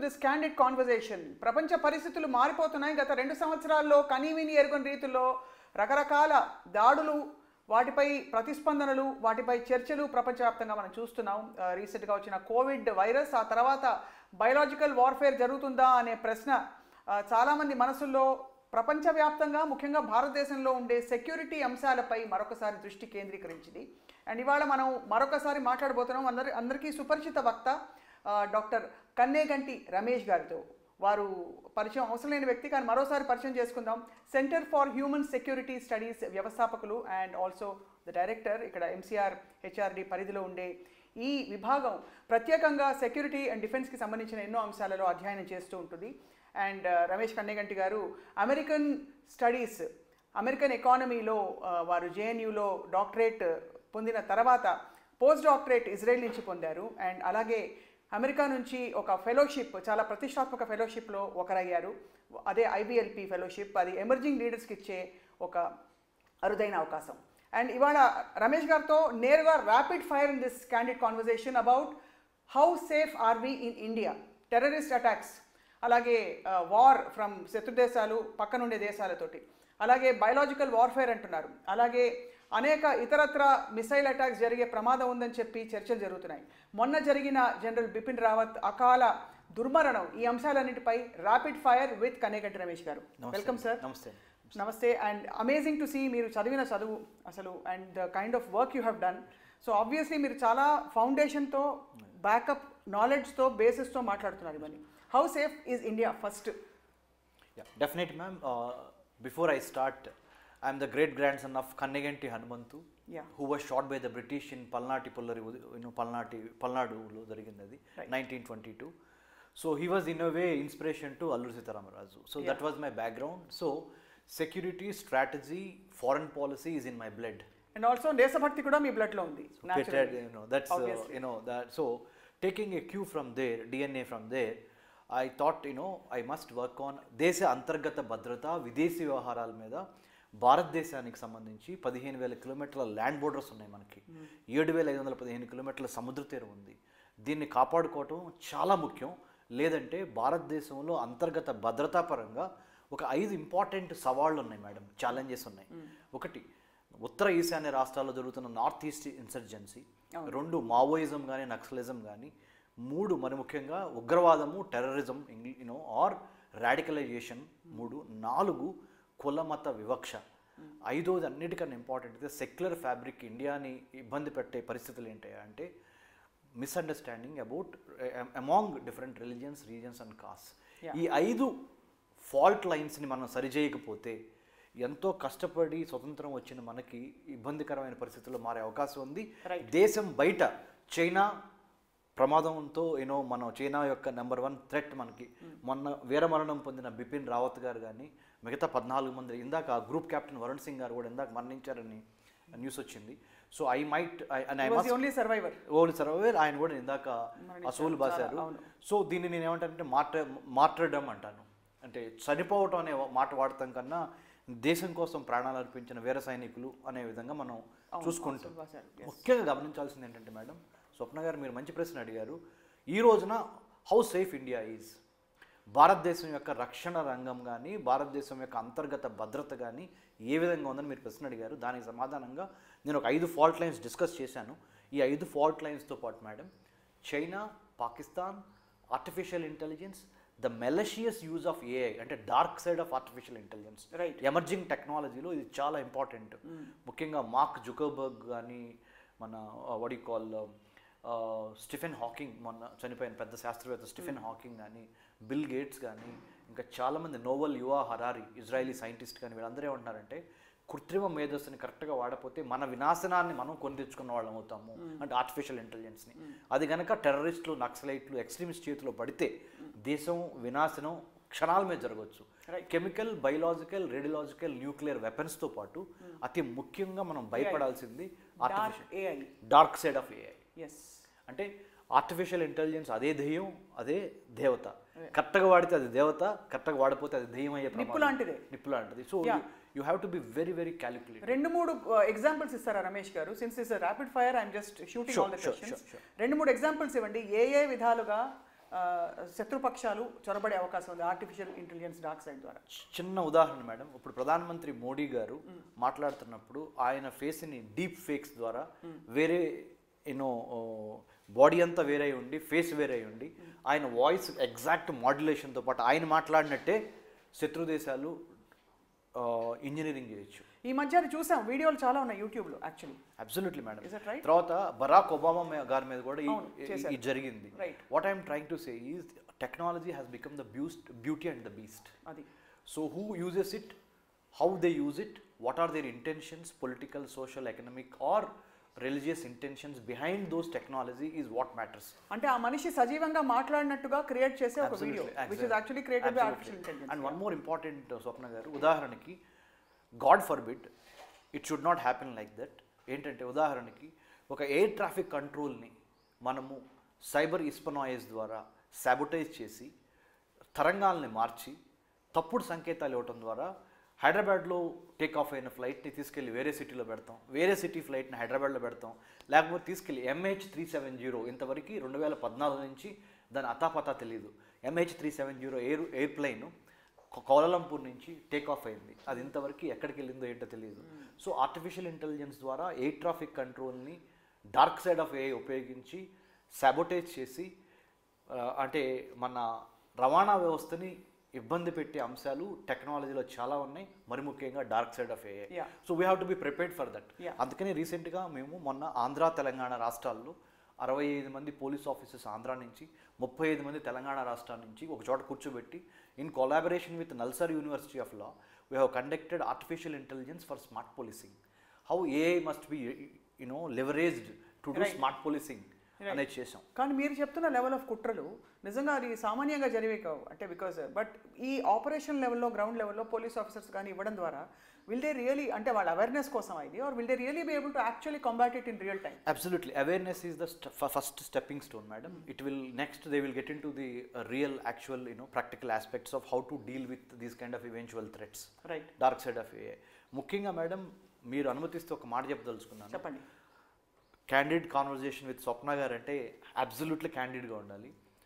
This candid conversation ప్రపంచ పరిస్థితులు మారిపోతున్నాయి గత రెండు సంవత్సరాల్లో కనీవిని ఎరుగని రీతిలో రకరకాల దాడులు వాటిపై ప్రతిస్పందనలు వాటిపై చర్చలు ప్రపంచవ్యాప్తంగా మనం చూస్తున్నాం ఆ, రీసెంట్గా వచ్చిన కోవిడ్ వైరస్ ఆ తర్వాత బయలాజికల్ వార్ఫేర్ జరుగుతుందా అనే ప్రశ్న ఆ, చాలామంది మనసుల్లో ప్రపంచవ్యాప్తంగా ముఖ్యంగా భారతదేశంలో ఉండే సెక్యూరిటీ అంశాలపై మరొకసారి దృష్టి కేంద్రీకరించింది అండ్ ఇవాళ మనం మరొకసారి మాట్లాడబోతున్నాం అందరి అందరికీ సుపరిచిత వక్త ఆ, డాక్టర్ కన్నేగంటి రమేష్ గారితో వారు పరిచయం అవసరం లేని వ్యక్తి కానీ మరోసారి పరిచయం చేసుకుందాం centre for human security studies వ్యవస్థాపకులు అండ్ ఆల్సో ద డైరెక్టర్ ఇక్కడ ఎంసీఆర్ హెచ్ఆర్డి పరిధిలో ఉండే ఈ విభాగం ప్రత్యేకంగా సెక్యూరిటీ అండ్ డిఫెన్స్కి సంబంధించిన ఎన్నో అంశాలలో అధ్యయనం చేస్తూ ఉంటుంది అండ్ రమేష్ కన్నెగంటి గారు అమెరికన్ స్టడీస్ అమెరికన్ ఎకానమీలో ఆ, వారు జేఎన్యూలో డాక్టరేట్ పొందిన తర్వాత పోస్ట్ డాక్టరేట్ ఇజ్రాయెల్ నుంచి పొందారు అండ్ అలాగే అమెరికా నుంచి ఒక ఫెలోషిప్ చాలా ప్రతిష్టాత్మక ఫెలోషిప్లో ఒకరయ్యారు అదే ఐబిఎల్పి ఫెలోషిప్ అది ఎమర్జింగ్ లీడర్స్కి ఇచ్చే ఒక అరుదైన అవకాశం అండ్ ఇవాళ రమేష్ గారితో నేరుగా rapid fire in this candid conversation about how safe are we in India terrorist attacks అలాగే వార్ ఫ్రమ్ శత్రు దేశాలు పక్కనుండే దేశాలతోటి అలాగే బయలాజికల్ వార్ఫేర్ అంటున్నారు అలాగే అనేక ఇతరత్ర మిసైల్ అటాక్స్ జరిగే ప్రమాదం ఉందని చెప్పి చర్చలు జరుగుతున్నాయి మొన్న జరిగిన జనరల్ బిపిన్ రావత్ అకాల దుర్మరణం ఈ అంశాలన్నిటిపై rapid fire with Kaneganti Ramesh గారు వెల్కమ్ సార్ నమస్తే నమస్తే అండ్ అమేజింగ్ టు సీ మీరు చదివిన చదువు అసలు and the kind of work you have done so obviously మీరు చాలా ఫౌండేషన్తో బ్యాకప్ నాలెడ్జ్తో బేసిస్తో మాట్లాడుతున్నారు ఇవన్నీ how safe is India first Yeah, definitely, ma'am. Uh, before I start, I am the great grandson of Kannegenti Hanumantu, Yeah. who was shot by the British in Palnati Pullari, you know, Palnati, Palnadulo జరిగింది Right. 1922. So he was in a way inspiration to Allur Sitaramarazu. So that Yeah. was my background. So security, strategy, foreign policy is in my blood. And also దేశభక్తి కూడా మీ బ్లడ్లో ఉంది So naturally. Peter, you know, that's uh, Obviously. you know that. So taking a cue from there, DNA from there, I thought you know I must work on దేశ అంతర్గత భద్రత విదేశీ వ్యవహారాల మీద భారతదేశానికి సంబంధించి పదిహేను వేల కిలోమీటర్ల ల్యాండ్ బోర్డర్స్ ఉన్నాయి మనకి ఏడు వేల ఐదు వందల పదిహేను కిలోమీటర్ల సముద్ర తీరం ఉంది దీన్ని కాపాడుకోవటం చాలా ముఖ్యం లేదంటే భారతదేశంలో అంతర్గత భద్రతా పరంగా ఒక ఐదు ఇంపార్టెంట్ సవాళ్ళు ఉన్నాయి మేడం ఛాలెంజెస్ ఉన్నాయి ఒకటి ఉత్తర ఈశాన్య రాష్ట్రాల్లో జరుగుతున్న నార్త్ ఈస్ట్ ఇన్సర్జెన్సీ రెండు మావోయిజం కానీ నక్సలిజం కానీ మూడు మరి ముఖ్యంగా ఉగ్రవాదము టెర్రరిజం యూనో ఆర్ రాడికలైజేషన్ మూడు నాలుగు కుల మత వివక్ష ఐదోది అన్నిటికన్నా ఇంపార్టెంట్ అయితే సెక్యులర్ ఫ్యాబ్రిక్ ఇండియాని ఇబ్బంది పెట్టే పరిస్థితులు ఏంటి అంటే misunderstanding about among different religions reasons and caste ఈ ఐదు ఫాల్ట్ లైన్స్ని మనం సరిచేయకపోతే ఎంతో కష్టపడి స్వతంత్రం వచ్చిన మనకి ఇబ్బందికరమైన పరిస్థితుల్లో మారే అవకాశం ఉంది దేశం బయట చైనా ప్రమాదంతో యూనో మనం చైనా యొక్క నెంబర్ వన్ థ్రెట్ మనకి మొన్న వీరమరణం పొందిన బిపిన్ రావత్ గారు కానీ మిగతా పద్నాలుగు మంది ఇందాక ఆ గ్రూప్ కెప్టెన్ వరుణ్ సింగ్ గారు కూడా ఇందాక మరణించారని న్యూస్ వచ్చింది so I might and I must only survivor old survivor ఆయన కూడా ఇందాక అసూలు బాసారు సో దీన్ని నేను ఏమంటానంటే మాట మాట్లాడడం అంటాను అంటే చనిపోవటం అనే మాట వాడటం కన్నా దేశం కోసం ప్రాణాలు అర్పించిన వీర సైనికులు అనే విధంగా మనం చూసుకుంటాం బాసారు, ముఖ్యంగా గమనించాల్సింది ఏంటంటే మేడం స్వప్న గారు మీరు మంచి ప్రశ్న అడిగారు ఈ రోజున హౌ సేఫ్ ఇండియా ఈజ్ భారతదేశం యొక్క రక్షణ రంగం కానీ భారతదేశం యొక్క అంతర్గత భద్రత కానీ ఏ విధంగా ఉందని మీరు ప్రశ్న అడిగారు దానికి సమాధానంగా నేను ఒక ఐదు ఫాల్ట్ లైన్స్ డిస్కస్ చేశాను ఈ ఐదు ఫాల్ట్ లైన్స్తో పాటు madam China Pakistan artificial intelligence the malicious use of AI అంటే dark side of artificial intelligence Right. Emerging టెక్నాలజీలో ఇది చాలా ఇంపార్టెంట్ ముఖ్యంగా మార్క్ జుకర్బర్గ్ కానీ మన వడి కాల్ స్టిఫెన్ హాకింగ్ మొన్న చనిపోయిన పెద్ద శాస్త్రవేత్త స్టిఫెన్ హాకింగ్ కానీ బిల్ గేట్స్ కానీ ఇంకా చాలామంది Noah Yuval Harari Israeli scientist కానీ వీళ్ళందరూ ఏమంటున్నారంటే కృత్రిమ మేధస్సుని కరెక్ట్గా వాడపోతే మన వినాశనాన్ని మనం కొని తెచ్చుకున్న వాళ్ళం అవుతాము అంటే ఆర్టిఫిషియల్ ఇంటెలిజెన్స్ని అది కనుక టెర్రరిస్టులు నక్సలైట్లు ఎక్స్ట్రీమిస్ట్ చేతిలో పడితే దేశం వినాశనం క్షణాల మీద జరగవచ్చు కెమికల్ బయలాజికల్ రేడియలాజికల్ న్యూక్లియర్ వెపన్స్తో పాటు అతి ముఖ్యంగా మనం భయపడాల్సింది artificial AI dark side of AI is అంటే ఆర్టిఫిషియల్ ఇంటెలిజెన్స్ అదే దెయ్యం అదే దేవత కరెక్ట్గా వాడితే అది దేవత కరెక్ట్గా వాడిపోతే అది దెయ్యం అయ్యే నిప్పు ప్రమాదం. లాంటిదే. నిప్పు లాంటిది so you have to be very very calculate రెండు మూడు ఎగ్జాంపుల్స్ ఇస్తారా రమేష్ గారు since is rapid fire I'm just shooting Sure, all the sure, questions sure, sure. రెండు మూడు ఎగ్జాంపుల్స్ ఇవ్వండి ఏ ఏ విధాలుగా ఆ, శత్రుపక్షాలు చొరబడే అవకాశం ఉంది ఆర్టిఫిషియల్ ఇంటెలిజెన్స్ డార్క్ సైడ్ ద్వారా చిన్న ఉదాహరణ మేడం ఇప్పుడు ప్రధానమంత్రి మోడీ గారు మాట్లాడుతున్నప్పుడు ఆయన ఫేస్ని డీప్ ఫేక్స్ ద్వారా వేరే యూనో బాడీ అంతా వేరే అయి ఉండి ఫేస్ వేరే అయి ఉండి ఆయన వాయిస్ ఎగ్జాక్ట్ మాడ్యులేషన్తో పాటు ఆయన మాట్లాడినట్టే శత్రు దేశాలు ఇంజనీరింగ్ చేయొచ్చు ఈ మధ్య అది చూసాం వీడియోలు చాలా ఉన్నాయి యూట్యూబ్లో actually absolutely madam Is that right? తర్వాత బరాక్ ఒబామా మే- గారి మీద కూడా ఈ- అవును, ఈ- చేశారు. ఇది జరిగింది Right. What I'm trying to say is technology has become the beast beauty and the beast అది So who uses it, how they use it, what are their intentions, political, social, economic, or religious intentions behind those technology is what matters. అంటే ఆ మనిషి సజీవంగా మాట్లాడినట్టుగా create చేసే ఒక video Absolutely, which is exactly. Actually created by Absolutely. Artificial intelligence And one more important uh, Swapna గారు ఉదాహరణకి God forbid it should not happen like that ఏంటంటే ఉదాహరణకి ఒక ఎయిర్ ట్రాఫిక్ కంట్రోల్ని మనము సైబర్ ఇస్పనాయిస్ ద్వారా సాబొటైజ్ చేసి తరంగాల్ని మార్చి తప్పుడు సంకేతాలు ఇవ్వటం ద్వారా హైదరాబాద్లో టేక్ ఆఫ్ అయిన ఫ్లైట్ని తీసుకెళ్ళి వేరే సిటీలో పెడతాం వేరే సిటీ ఫ్లైట్ని హైదరాబాద్లో పెడతాం లేకపోతే తీసుకెళ్ళి ఎంహెచ్ త్రీ సెవెన్ జీరో ఇంతవరకు రెండు వేల పద్నాలుగు నుంచి దాని అతాపతా తెలియదు MH three seven zero air airplane Kuala Lumpur నుంచి టేక్ ఆఫ్ అయింది అది ఇంతవరకు ఎక్కడికి వెళ్ళిందో ఏంటో తెలియదు సో ఆర్టిఫిషియల్ ఇంటెలిజెన్స్ ద్వారా ఎయిర్ ట్రాఫిక్ కంట్రోల్ని డార్క్ సైడ్ ఆఫ్ ఏఐ ఉపయోగించి సాబొటేజ్ చేసి ఆ, అంటే మన రవాణా వ్యవస్థని ఇబ్బంది పెట్టే అంశాలు టెక్నాలజీలో చాలా ఉన్నాయి మరి ముఖ్యంగా dark side of AI Yeah. So we have to be prepared for that Yeah. అందుకని రీసెంట్గా మేము మొన్న ఆంధ్ర తెలంగాణ రాష్ట్రాల్లో అరవై ఐదు మంది పోలీస్ ఆఫీసర్స్ ఆంధ్ర నుంచి ముప్పై ఐదు మంది తెలంగాణ రాష్ట్రాల నుంచి ఒక చోట కూర్చోబెట్టి in collaboration with NALSAR university of law we have conducted artificial intelligence for smart policing how AI must be you know leveraged to do Right. Smart policing Right. అనేది చేసాం కానీ మీరు చెప్తున్న లెవెల్ ఆఫ్ కుట్రలు నిజంగా అది సామాన్యంగా జరిగే కావు అంటే బికాస్ బట్ ఈ ఆపరేషన్ లెవెల్లో గ్రౌండ్ లెవెల్లో పోలీస్ ఆఫీసర్స్ కానీ ఇవ్వడం ద్వారా విల్ దే రియలీ అంటే వాళ్ళ అవేర్నెస్ కోసం ఇది or will they really be able to actually combat it in real time Absolutely. Awareness is the st- f- first stepping stone, madam. It will next they will get into the uh, real, actual, you know, practical aspects of how to deal with these kind of eventual threats. Right dark side of AI ముఖ్యంగా madam మీరు అనుమతిస్తే ఒక మాట చెప్పదలుచుకున్నాను చెప్పండి candid conversation with స్వప్న గారు అంటే absolutely క్యాండిడ్గా ఉండాలి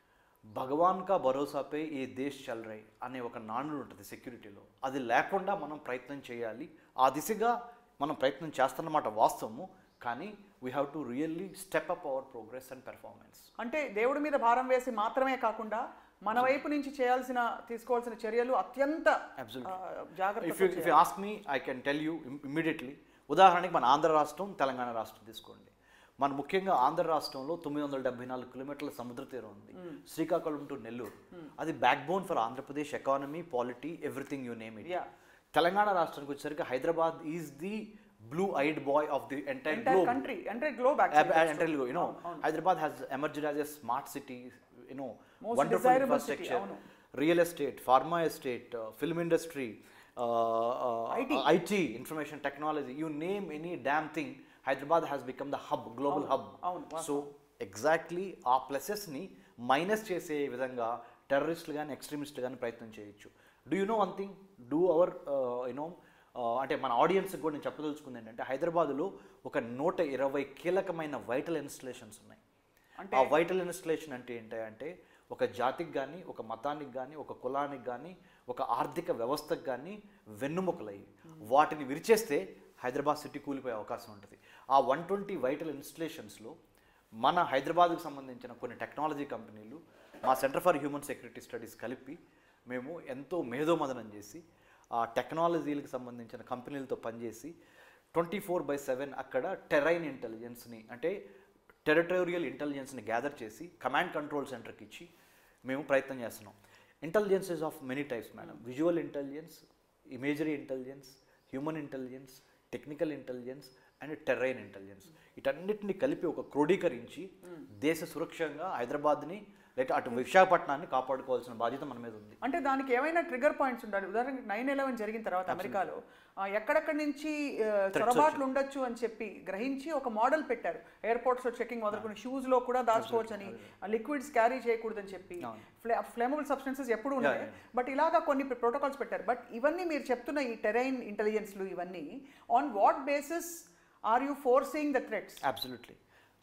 భగవాన్ కా భరోసాపై ఏ దేశ్ చల్ రై అనే ఒక నానుడు ఉంటుంది సెక్యూరిటీలో అది లేకుండా మనం ప్రయత్నం చేయాలి ఆ దిశగా మనం ప్రయత్నం చేస్తున్నమాట వాస్తవము కానీ we have to really step up our progress and performance అంటే దేవుడి మీద భారం వేసి మాత్రమే కాకుండా మన వైపు నుంచి చేయాల్సిన తీసుకోవాల్సిన చర్యలు అత్యంత Absolutely. ఆ, జాగ్రత్తగా if you if you ask me I can tell you immediately ఉదాహరణకి మన ఆంధ్ర రాష్ట్రం తెలంగాణ రాష్ట్రం తీసుకోండి మన ముఖ్యంగా ఆంధ్ర రాష్ట్రంలో తొమ్మిది వందల డెబ్బై నాలుగు కిలోమీటర్ల సముద్ర తీరం ఉంది శ్రీకాకుళం టు నెల్లూరు అది backbone for Andhra Pradesh economy polity everything you name it Yeah. Telangana రాష్ట్రానికి వచ్చేసరికి Hyderabad is the blue eyed boy of the entire entire globe country అంటే globe entirely go. You know, Hyderabad has emerged as a smart city. You know, Most wonderful desirable city, infrastructure, అవును. real estate, pharma estate, uh, film industry, uh, uh, IT. uh, IT, information technology. You name any damn thing. Hyderabad has become the hub, global hub. అవును, so exactly ఆ ప్లసెస్ని minus చేసే విధంగా టెర్రరిస్టులు కానీ ఎక్స్ట్రీమిస్టులు కానీ ప్రయత్నం చేయొచ్చు do you know one thing do our you know అంటే మన ఆడియన్స్కి కూడా నేను చెప్పదలుచుకుంది ఏంటంటే హైదరాబాద్లో ఒక నూట ఇరవై కీలకమైన వైటల్ ఇన్స్టలేషన్స్ ఉన్నాయి ఆ వైటల్ ఇన్స్టలేషన్ అంటే ఏంటంటే ఒక జాతికి కానీ ఒక మతానికి కానీ ఒక కులానికి కానీ ఒక ఆర్థిక వ్యవస్థకు కానీ వెన్నుముకలయ్యి వాటిని విరిచేస్తే హైదరాబాద్ సిటీ కూలిపోయే అవకాశం ఉంటుంది ఆ వన్ ట్వంటీ వైటల్ ఇన్స్టలేషన్స్లో మన హైదరాబాద్కు సంబంధించిన కొన్ని టెక్నాలజీ కంపెనీలు మా centre for human security studies కలిపి మేము ఎంతో మేధోమదనం చేసి ఆ టెక్నాలజీలకు సంబంధించిన కంపెనీలతో పనిచేసి ట్వంటీ ఫోర్ బై సెవెన్ అక్కడ టెరైన్ ఇంటెలిజెన్స్ని అంటే టెరిటోరియల్ ఇంటెలిజెన్స్ని గ్యాదర్ చేసి కమాండ్ కంట్రోల్ సెంటర్కి ఇచ్చి మేము ప్రయత్నం చేస్తున్నాం intelligence is of many types madam visual intelligence imagery intelligence human intelligence technical intelligence and terrain intelligence వీటన్నిటిని కలిపి ఒక క్రోడీకరించి దేశ సురక్షంగా హైదరాబాద్ని లేక అటు విశాఖపట్నాన్ని కాపాడుకోవాల్సిన బాధ్యత మన మీద ఉంది అంటే దానికి ఏమైనా ట్రిగర్ పాయింట్స్ ఉండాలి ఉదాహరణకి నైన్ ఎలెవెన్ జరిగిన తర్వాత అమెరికాలో ఆ, ఎక్కడెక్కడి నుంచి ఆ, చొరబాట్లు ఉండొచ్చు అని చెప్పి గ్రహించి ఒక మోడల్ పెట్టారు ఎయిర్పోర్ట్స్ లో చెకింగ్ మొదలుకొని షూస్ లో కూడా దాచుకోవచ్చు అని లిక్విడ్స్ క్యారీ చేయకూడదని చెప్పి ఫ్లేమబుల్ సబ్స్టెన్సెస్ ఎప్పుడు ఉన్నాయి బట్ ఇలాగా కొన్ని ప్రోటోకాల్స్ పెట్టారు బట్ ఇవన్నీ మీరు చెప్తున్న ఈ టెరైన్ ఇంటెలిజెన్స్లు ఇవన్నీ on what basis are you forcing the threats absolutely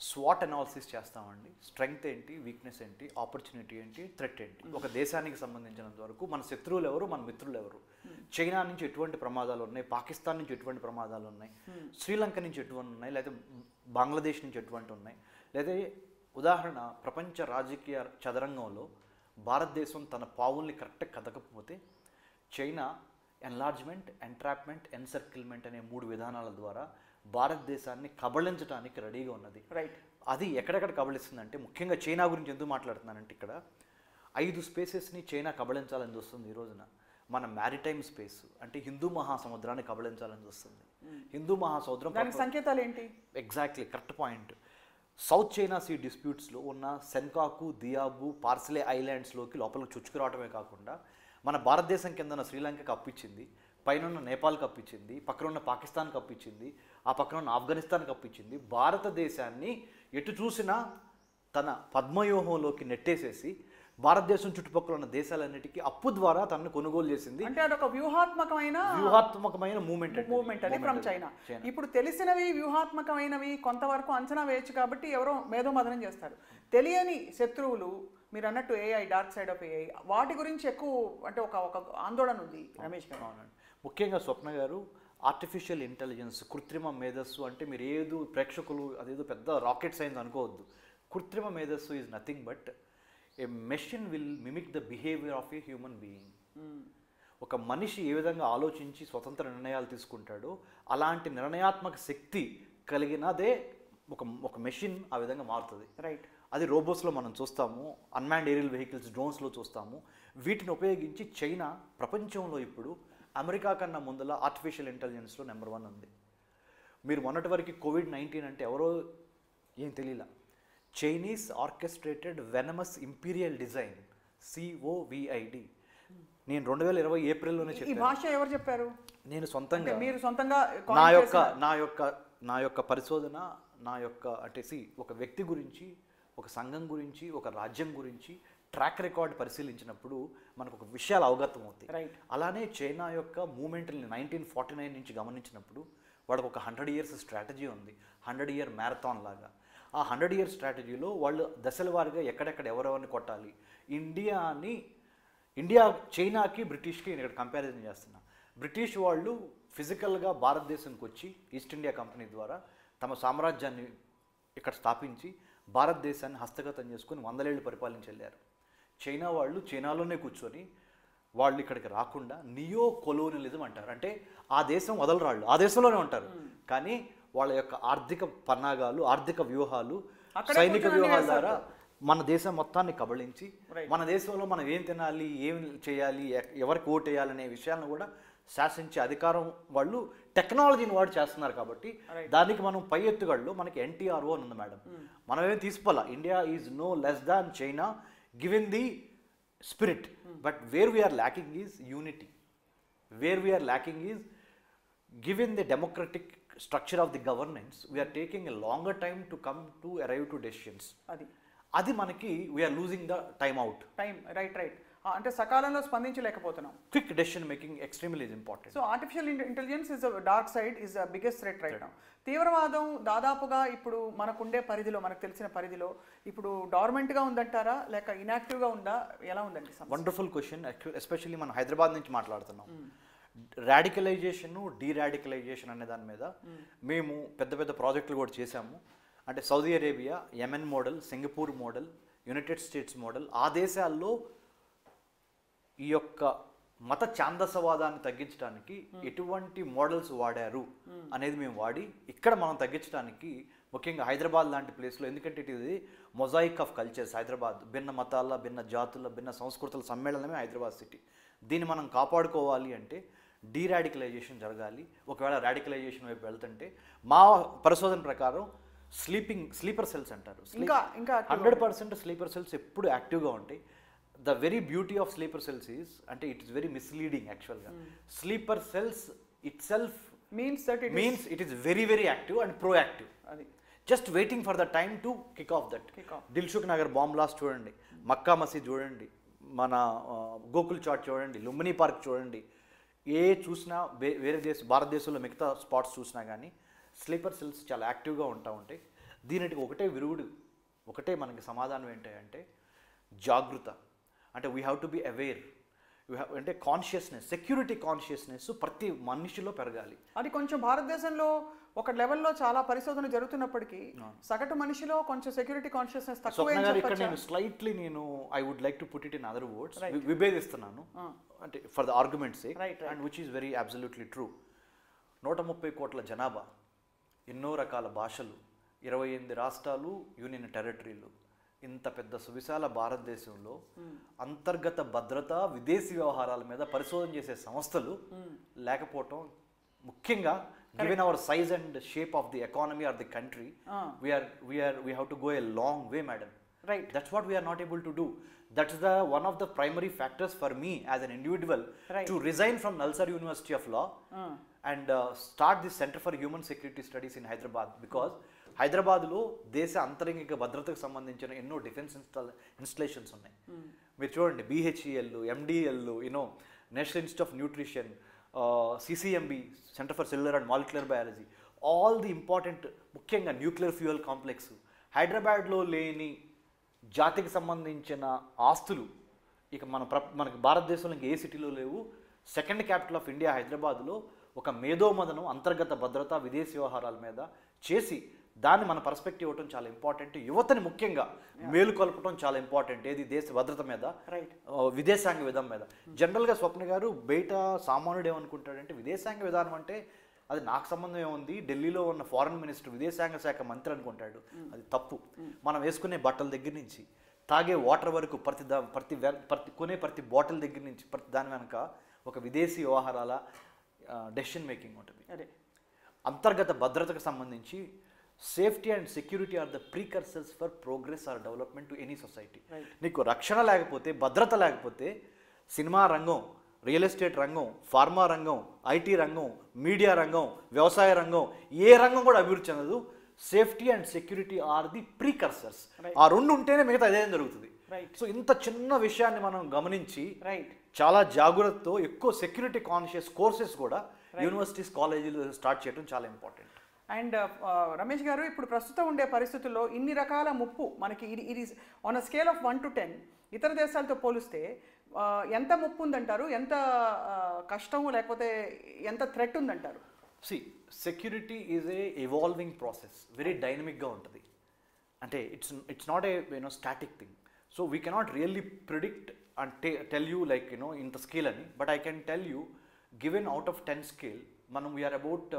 స్వాట్ అనాలిసిస్ చేస్తామండి స్ట్రెంగ్త్ ఏంటి వీక్నెస్ ఏంటి ఆపర్చునిటీ ఏంటి థ్రెట్ ఏంటి ఒక దేశానికి సంబంధించినంత వరకు మన శత్రువులు ఎవరు మన మిత్రులు ఎవరు చైనా నుంచి ఎటువంటి ప్రమాదాలు ఉన్నాయి పాకిస్తాన్ నుంచి ఎటువంటి ప్రమాదాలు ఉన్నాయి శ్రీలంక నుంచి ఎటువంటి ఉన్నాయి లేదా బంగ్లాదేశ్ నుంచి ఎటువంటి ఉన్నాయి లేదా ఉదాహరణ ప్రపంచ రాజకీయ చదరంగంలో భారతదేశం తన పావుల్ని కరెక్ట్గా కదకపోతే చైనా ఎన్లార్జ్మెంట్ ఎంట్రాప్మెంట్ ఎన్సర్కిల్మెంట్ అనే మూడు విధానాల ద్వారా భారతదేశాన్ని కబళించడానికి రెడీగా ఉన్నది రైట్ అది ఎక్కడెక్కడ కబళిస్తుందంటే ముఖ్యంగా చైనా గురించి ఎందుకు మాట్లాడుతున్నానంటే ఇక్కడ ఐదు స్పేసెస్ని చైనా కబళించాలని చూస్తుంది ఈ రోజున మన మ్యారిటైమ్ స్పేస్ అంటే హిందూ మహాసముద్రాన్ని కబళించాలని చూస్తుంది హిందూ మహాసముద్రం దానికి సంకేతాలు ఏంటి exactly correct point South China Sea డిస్ప్యూట్స్లో ఉన్న సెన్కాకు దియాబు పార్సలే ఐలాండ్స్లోకి లోపలికి చొచ్చుకురావడమే కాకుండా మన భారతదేశం కింద ఉన్న శ్రీలంకకు అప్పించింది పైన ఉన్న నేపాల్కి అప్పించింది పక్కన ఉన్న పాకిస్తాన్కి అప్పించింది ఆ పక్కన ఉన్న ఆఫ్ఘనిస్తాన్కి అప్పించింది భారతదేశాన్ని ఎటు చూసినా తన పద్మవ్యూహంలోకి నెట్టేసేసి భారతదేశం చుట్టుపక్కల ఉన్న దేశాలన్నిటికీ అప్పు ద్వారా తనను కొనుగోలు చేసింది అంటే అదొక వ్యూహాత్మకమైన వ్యూహాత్మకమైన మూమెంట్ మూవ్మెంట్ అది ఫ్రమ్ చైనా ఇప్పుడు తెలిసినవి వ్యూహాత్మకమైనవి కొంతవరకు అంచనా వేయచ్చు కాబట్టి ఎవరో మేధోమదనం చేస్తారు తెలియని శత్రువులు మీరు అన్నట్టు AI dark side of AI వాటి గురించి ఎక్కువ అంటే ఒక ఒక ఆందోళన ఉంది రమేష్ గారు అవునండి ముఖ్యంగా స్వప్న గారు ఆర్టిఫిషియల్ ఇంటెలిజెన్స్ కృత్రిమ మేధస్సు అంటే మీరు ఏదో ప్రేక్షకులు అదేదో పెద్ద రాకెట్ సైన్స్ అనుకోవద్దు కృత్రిమ మేధస్సు is nothing but a machine will mimic the behaviour of a human being ఒక మనిషి ఏ విధంగా ఆలోచించి స్వతంత్ర నిర్ణయాలు తీసుకుంటాడో అలాంటి నిర్ణయాత్మక శక్తి కలిగినదే ఒక ఒక మెషిన్ ఆ విధంగా మారుతుంది రైట్ అది రోబోస్లో మనం చూస్తాము అన్మాన్డ్ ఏరియల్ వెహికల్స్ డ్రోన్స్లో చూస్తాము వీటిని ఉపయోగించి చైనా ప్రపంచంలో ఇప్పుడు అమెరికా కన్నా ముందల ఆర్టిఫిషియల్ ఇంటెలిజెన్స్లో నెంబర్ వన్ ఉంది మీరు మొన్నటి వరకు కోవిడ్ నైన్టీన్ అంటే ఎవరో ఏం తెలియలా Chinese orchestrated venomous imperial design COVID నేను రెండు వేల ఇరవై ఏప్రిల్లోనే ఈ చెప్పాను భాష ఎవరు చెప్పారు నేను అంటే సొంతంగా మీరు సొంతంగా coin నా యొక్క చేసిన- నా యొక్క నా యొక్క పరిశోధన నా యొక్క అంటే సి ఒక వ్యక్తి గురించి ఒక సంఘం గురించి ఒక రాజ్యం గురించి ట్రాక్ రికార్డ్ పరిశీలించినప్పుడు మనకు ఒక విషయాలు అవగతం అవుతాయి రైట్ అలానే చైనా యొక్క మూమెంట్ని నైన్టీన్ ఫార్టీ నైన్ నుంచి గమనించినప్పుడు వాళ్ళకి ఒక హండ్రెడ్ ఇయర్స్ స్ట్రాటజీ ఉంది హండ్రెడ్ ఇయర్ మ్యారథాన్ లాగా ఆ హండ్రెడ్ ఇయర్ స్ట్రాటజీలో వాళ్ళు దశల వారీగా ఎక్కడెక్కడ ఎవరెవరిని కొట్టాలి ఇండియాని ఇండియా చైనాకి బ్రిటిష్కి నేను ఇక్కడ కంపారిజన్ చేస్తున్నా బ్రిటిష్ వాళ్ళు ఫిజికల్గా భారతదేశంకి వచ్చి ఈస్ట్ ఇండియా కంపెనీ ద్వారా తమ సామ్రాజ్యాన్ని ఇక్కడ స్థాపించి భారతదేశాన్ని హస్తగతం చేసుకుని వందలేళ్ళు పరిపాలించి వెళ్ళారు చైనా వాళ్ళు చైనాలోనే కూర్చొని వాళ్ళు ఇక్కడికి రాకుండా నియో కొలోనియలిజం అంటారు అంటే ఆ దేశం వదలరాళ్ళు ఆ దేశంలోనే ఉంటారు కానీ వాళ్ళ యొక్క ఆర్థిక పన్నాగాలు ఆర్థిక వ్యూహాలు అక్కడే సైనిక కూర్చొని వ్యూహాల చేస్తారు. ద్వారా మన దేశం మొత్తాన్ని కబళించి Right. మన దేశంలో మనం ఏం తినాలి ఏం చేయాలి ఎ- ఎవరికి ఓటు వేయాలనే విషయాలను కూడా శాసించే అధికారం వాళ్ళు టెక్నాలజీని వాడు చేస్తున్నారు కాబట్టి దానికి మనం పై ఎత్తుగడలో మనకి ఎన్టీఆర్ఓ అని ఉంది మేడం మనం ఏం తీసుకోవాలా India is no less than China given the spirit but where we are lacking is unity where we are lacking is given the democratic structure of the governance we are taking a longer time to come to arrive to decisions అది అది మనకి we are losing the time out time right right అంటే సకాలంలో స్పందించలేకపోతున్నాం quick decision making extremely is important so artificial intelligence is dark side is the biggest threat right now తీవ్రవాదం దాదాపుగా ఇప్పుడు మనకుండే పరిధిలో మనకు తెలిసిన పరిధిలో ఇప్పుడు డార్మెంట్గా ఉందంటారా లేక ఇనాక్టివ్గా ఉందా ఎలా ఉందండి సమస్య? వండర్ఫుల్ క్వశ్చన్ ఎస్పెషల్లీ మనం హైదరాబాద్ నుంచి మాట్లాడుతున్నాం రాడికలైజేషన్ డీరాడికలైజేషన్ అనే దాని మీద మేము పెద్ద పెద్ద ప్రాజెక్టులు కూడా చేశాము అంటే Saudi Arabia Yemen model Singapore model United States model ఆ దేశాల్లో ఈ యొక్క మత ఛాందసవాదాన్ని తగ్గించడానికి ఎటువంటి మోడల్స్ వాడారు అనేది మేము వాడి ఇక్కడ మనం తగ్గించడానికి ముఖ్యంగా హైదరాబాద్ లాంటి ప్లేస్లో ఎందుకంటే ఇట్ ఇది మొజాయిక్ ఆఫ్ కల్చర్స్ హైదరాబాద్ భిన్న మతాల భిన్న జాతుల భిన్న సంస్కృతుల సమ్మేళనమే హైదరాబాద్ సిటీ దీన్ని మనం కాపాడుకోవాలి అంటే డీరాడికలైజేషన్ జరగాలి ఒకవేళ రాడికలైజేషన్ వైపు వెళ్తుంటే మా పరిశోధన ప్రకారం స్లీపింగ్ స్లీపర్ సెల్స్ అంటారు ఇంకా ఇంకా హండ్రెడ్ పర్సెంట్ స్లీపర్ సెల్స్ ఎప్పుడు యాక్టివ్గా ఉంటాయి the very beauty of sleeper cells is అంటే ఇట్ ఇస్ వెరీ మిస్లీడింగ్ యాక్చువల్గా sleeper cells itself means that it means it is very very active and proactive అది just waiting for the time to kick off that Kick off. Dilsukhnagar bomb blast చూడండి మక్కా మసీద్ చూడండి మన ఆ, Gokul chat చూడండి Lumbini park చూడండి ఏ చూసినా వే- వేరే దేశ భారతదేశంలో మిగతా స్పాట్స్ చూసినా కానీ స్లీపర్ సెల్స్ చాలా యాక్టివ్గా ఉంటా ఉంటాయి దీనికి ఒకటే విరుగుడు ఒకటే మనకి సమాధానం ఏంటంటే జాగృత అంటే we have to be aware you have అంటే కాన్షియస్నెస్ సెక్యూరిటీ కాన్షియస్నెస్ ప్రతి మనిషిలో పెరగాలి అది కొంచెం భారతదేశంలో ఒక లెవెల్లో చాలా పరిశోధన జరుగుతున్నప్పటికీ సగటు మనిషిలో కొంచెం సెక్యూరిటీ కాన్షియస్నెస్ తక్కువ స్వప్న గారు ఇక్కడ నేను స్లైట్లీ నేను I would like to put it in other words విభేదిస్తున్నాను అంటే for the arguments Right, and which is very absolutely true నూట ముప్పై కోట్ల జనాభా ఎన్నో రకాల భాషలు ఇరవై ఎనిమిది రాష్ట్రాలు యూనియన్ టెరిటరీలు ఇంత పెద్ద సువిశాల భారతదేశంలో అంతర్గత భద్రత విదేశీ వ్యవహారాల మీద పరిశోధన చేసే సంస్థలు లేకపోవటం ముఖ్యంగా given our size and shape of the economy or the country we are we are we have to go a long way madam right that's what we are not able to do that's the one of the primary factors for me as an individual Right. to resign from nalsar university of law and uh, start this center for human security studies in hyderabad because హైదరాబాద్లో దేశ అంతరంగిక భద్రతకు సంబంధించిన ఎన్నో defence install installations ఉన్నాయి మీరు చూడండి BHEL MDL you know National Institute of Nutrition CCMB Centre for Cellular and Molecular Biology all the important ముఖ్యంగా nuclear fuel complex హైదరాబాద్లో లేని జాతికి సంబంధించిన ఆస్తులు ఇక మన ప్ర మనకి భారతదేశంలో ఇంక ఏ సిటీలో లేవు సెకండ్ క్యాపిటల్ ఆఫ్ ఇండియా హైదరాబాద్లో ఒక మేధోమదనం అంతర్గత భద్రత విదేశీ వ్యవహారాల మీద చేసి దాన్ని మన పర్స్పెక్టివ్ ఇవ్వటం చాలా ఇంపార్టెంట్ యువతని ముఖ్యంగా మేలు కొలపటం చాలా ఇంపార్టెంట్ ఏది దేశ భద్రత మీద రైట్ ఆ, విదేశాంగ విధానం మీద జనరల్గా స్వప్న గారు బయట సామాన్యుడు ఏమనుకుంటాడంటే విదేశాంగ విధానం అంటే అది నాకు సంబంధం ఏముంది ఢిల్లీలో ఉన్న ఫారెన్ మినిస్టర్ విదేశాంగ శాఖ మంత్రి అనుకుంటాడు అది తప్పు మనం వేసుకునే బట్టల దగ్గర నుంచి తాగే వాటర్ వరకు ప్రతి దా ప్రతి వె- ప్రతి కొనే ప్రతి బాటిల్ దగ్గర నుంచి ప్రతి దాని వెనక ఒక విదేశీ వ్యవహారాల డెసిషన్ మేకింగ్ ఉంటుంది అదే అంతర్గత భద్రతకు సంబంధించి safety and security are the precursors for progress or development to any society Right. నీకు రక్షణ లేకపోతే భద్రత లేకపోతే సినిమా రంగం రియల్ ఎస్టేట్ రంగం ఫార్మా రంగం ఐటీ రంగం మీడియా రంగం వ్యవసాయ రంగం ఏ రంగం కూడా అభివృద్ధి చెందదు safety and security are the precursors Right. ఆ రెండు ఉంటేనే మిగతా అదేం జరుగుతుంది Right. సో ఇంత చిన్న విషయాన్ని మనం గమనించి రైట్ చాలా జాగ్రత్తతో ఎక్కువ సెక్యూరిటీ కాన్షియస్ కోర్సెస్ కూడా యూనివర్సిటీస్ కాలేజీలు స్టార్ట్ చేయడం చాలా ఇంపార్టెంట్ అండ్ రమేష్ గారు ఇప్పుడు ప్రస్తుతం ఉండే పరిస్థితుల్లో ఇన్ని రకాల ముప్పు మనకి ఇది ఇది on a scale of one to ten ఇతర దేశాలతో పోలిస్తే ఆ, ఎంత ముప్పు ఉందంటారు ఎంత ఆ, కష్టము లేకపోతే ఎంత థ్రెట్ ఉందంటారు see security is a evolving process very డైనమిక్గా ఉంటుంది అంటే it's it's not a you know static thing so we cannot really predict and టే టెల్ యూ లైక్ యూనో ఇంత స్కేల్ అని but I can tell you given out of ten scale మనం we are about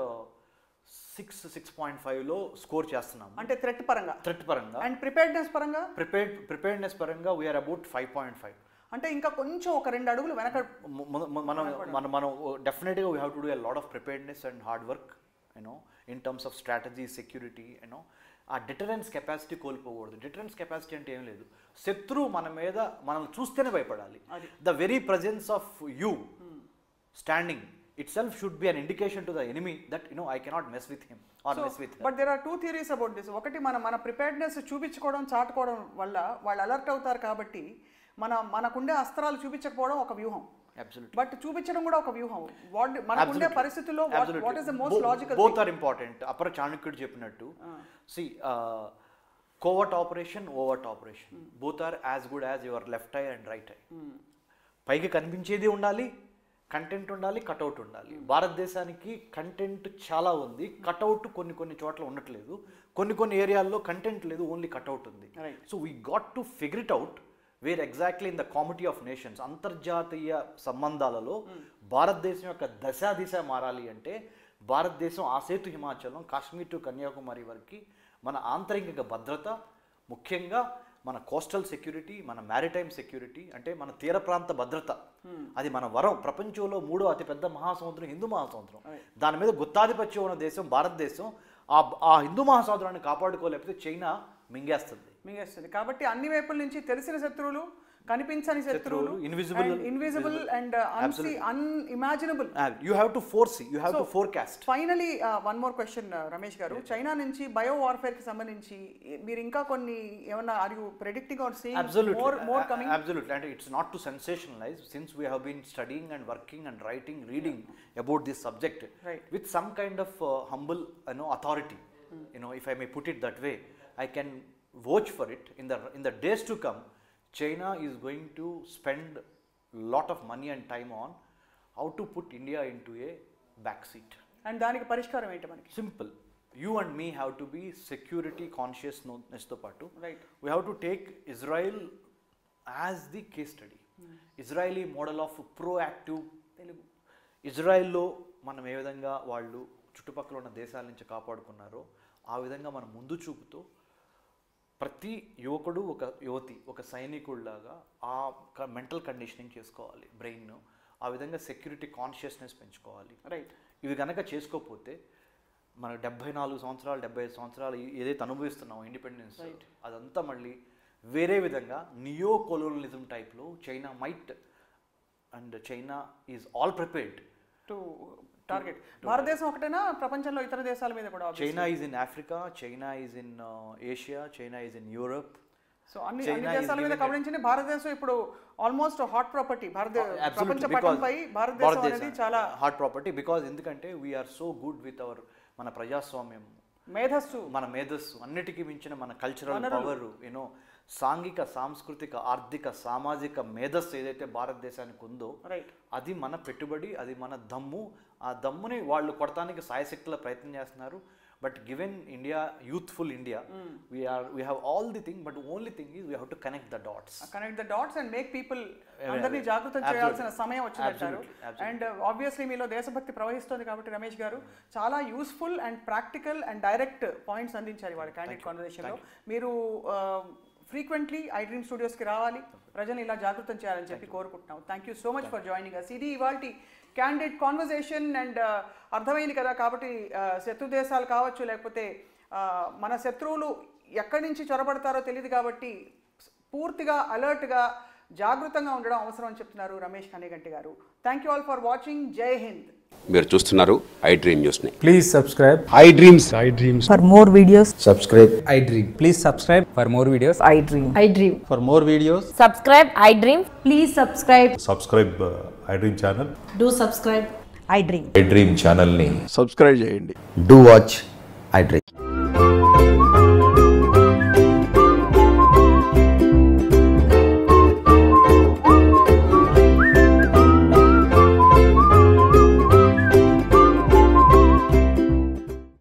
six six point ఫైవ్లో score చేస్తున్నాము అంటే threat పరంగా threat పరంగా and preparedness పరంగా ప్రిపేర్డ్ ప్రిపేర్డ్నెస్ పరంగా we are about five point five అంటే ఇంకా కొంచెం ఒక రెండు అడుగులు వెనక మ- మ- మ- మనం మనం మనం డెఫినెట్గా we have to do a lot of preparedness and hard work you know in terms of strategy security you know ఆ డిటరెన్స్ కెపాసిటీ కోల్పోకూడదు డిటరెన్స్ కెపాసిటీ అంటే ఏం లేదు శత్రువు మన మీద మనల్ని చూస్తేనే భయపడాలి అది. The very presence of you standing itself should be an indication to the enemy that you know I cannot mess with him or mess with but there are two theories about this ఒకటి మన మన preparedness చూపించుకోవడం చాటుకోవడం వల్ల వాళ్ళు alert అవుతారు కాబట్టి మన మనకుండే అస్త్రాలు చూపించకపోవడం ఒక వ్యూహం అబ్సల్యూట్ బట్ చూపించడం కూడా ఒక వ్యూహం వాట్ మనకుండే పరిస్థితుల్లో what is the most logical both are important అపర చాణక్యుడు చెప్పినట్టు see covert operation overt operation both are as good as your left eye and right eye పైకి కనిపించేది ఉండాలి కంటెంట్ ఉండాలి కటౌట్ ఉండాలి భారతదేశానికి కంటెంట్ చాలా ఉంది కటౌట్ కొన్ని కొన్ని చోట్ల ఉండట్లేదు కొన్ని కొన్ని ఏరియాల్లో కంటెంట్ లేదు ఓన్లీ కటౌట్ ఉంది Right. So we got to figure it out where exactly in the comity of nations అంతర్జాతీయ సంబంధాలలో భారతదేశం యొక్క దశ దిశ మారాలి అంటే భారతదేశం ఆ సేతు హిమాచలం కాశ్మీర్ టు కన్యాకుమారి వరకు మన ఆంతరిక భద్రత ముఖ్యంగా మన కోస్టల్ సెక్యూరిటీ మన మ్యారిటైమ్ సెక్యూరిటీ అంటే మన తీర ప్రాంత భద్రత అది మన వరం ప్రపంచంలో మూడో అతిపెద్ద మహాసముద్రం హిందూ మహాసముద్రం దాని మీద గుత్తాధిపత్యం ఉన్న దేశం భారతదేశం ఆ ఆ హిందూ మహాసముద్రాన్ని కాపాడుకోలేకపోతే చైనా మింగేస్తుంది మింగేస్తుంది కాబట్టి అన్ని వైపుల నుంచి తెలిసిన శత్రువులు కనిపించని శత్రువులు invisible- ఇన్విజిబుల్ అండ్ అన్సీ unimaginable you have to force you have to forecast finally one more question Ramesh garu China నుంచి బయో వార్ఫేర్ కి సంబంధించి మీరు ఇంకా కొన్ని ఏమన్నా are you predicting or seeing Absolutely. More more coming Absolutely. And it's not to sensationalize since we have been studying and working and writing, reading about this subject Right. with some kind of uh, humble you know, authority. you know if i may put it that way i can vouch for it in the in the days to come china is going to spend lot of money and time on how to put india into a back seat and దానికి పరిష్కారం ఏంటి మనకి simple you and me have to be security consciousness తో పాటు right we have to take Israel as the case study. Israeli model of proactive Telugu ఇజ్రాయెల్లో మనం ఏ విధంగా వాళ్ళు చుట్టుపక్కల ఉన్న దేశాల నుంచి కాపాడుకున్నారో ఆ విధంగా మనం ముందు చూపుతూ ప్రతి యువకుడు ఒక యువతి ఒక సైనికుడిలాగా ఆ మెంటల్ కండిషనింగ్ చేసుకోవాలి బ్రెయిన్ ఆ విధంగా సెక్యూరిటీ కాన్షియస్నెస్ పెంచుకోవాలి రైట్ ఇవి కనుక చేసుకోకపోతే మన డెబ్బై నాలుగు సంవత్సరాలు డెబ్బై ఐదు సంవత్సరాలు ఏ- ఏదైతే అనుభవిస్తున్నామో ఇండిపెండెన్స్ అదంతా మళ్ళీ వేరే విధంగా నియో కొలోనలిజం టైప్లో China might and China is all prepared to target భారతదేశం ఒకటేనా ప్రపంచంలో ఇతర దేశాల మీద కూడా China is in Africa China is in Asia China is in Europe so అన్ని China అన్ని is దేశాల మీద giving కబడించిన భారతదేశం ఇప్పుడు ఆల్మోస్ట్ హాట్ ప్రాపర్టీ భారతదేశ ప్రపంచ పటంపై భారతదేశం అనేది చాలా హార్ట్ ప్రాపర్టీ బికాజ్ ఎందుకంటే we are so good with our మన ప్రజాస్వామ్యం మేధస్సు మన మేధస్సు అన్నిటికీ మించిన మన కల్చరల్ పవర్ యూనో సాంఘిక సాంస్కృతిక ఆర్థిక సామాజిక మేధస్సు ఏదైతే భారతదేశానికి ఉందో రైట్ అది మన పెట్టుబడి అది మన దమ్ము ఆ దమ్ముని వాళ్ళు కొడటానికి సాయశక్తుల ప్రయత్నం చేస్తున్నారు but given India youthful India we are we have all the thing but only thing is we have to connect the dots connect the dots and make people అందరినీ జాగృతం చేయాల్సిన సమయం వచ్చిందంటారు అండ్ ఆబ్వియస్లీ మీలో దేశభక్తి ప్రవహిస్తుంది కాబట్టి రమేష్ గారు చాలా useful and practical and direct points అందించారు వాళ్ళ క్యాండిడేట్ కాన్వర్సేషన్లో మీరు ఫ్రీక్వెంట్లీ ఐ డ్రీమ్ స్టూడియోస్కి రావాలి ప్రజలు ఇలా జాగృతం చేయాలని చెప్పి కోరుకుంటున్నాం thank you so much for joining us ఇది ఇవాళ క్యాండిడేట్ కాన్వర్జేషన్ అండ్ అర్థమైంది కదా కాబట్టి uh, శత్రు దేశాలు కావచ్చు లేకపోతే uh, మన శత్రువులు ఎక్కడి నుంచి చొరబడతారో తెలియదు కాబట్టి పూర్తిగా అలర్ట్గా జాగృతంగా ఉండడం అవసరం అని చెప్తున్నారు Ramesh Kaneganti garu thank you all for watching Jai Hind మీరు చూస్తున్నారు ఐ డ్రీమ్ న్యూస్ని Please subscribe. I dreams I dreams. For more videos, Subscribe. I dream. Please subscribe for more videos. I dream. I dream. For more videos. Subscribe, I dream. Please subscribe. Subscribe I dream channel Do subscribe. I dream. I dream ఛానల్ని subscribe చేయండి do watch I dream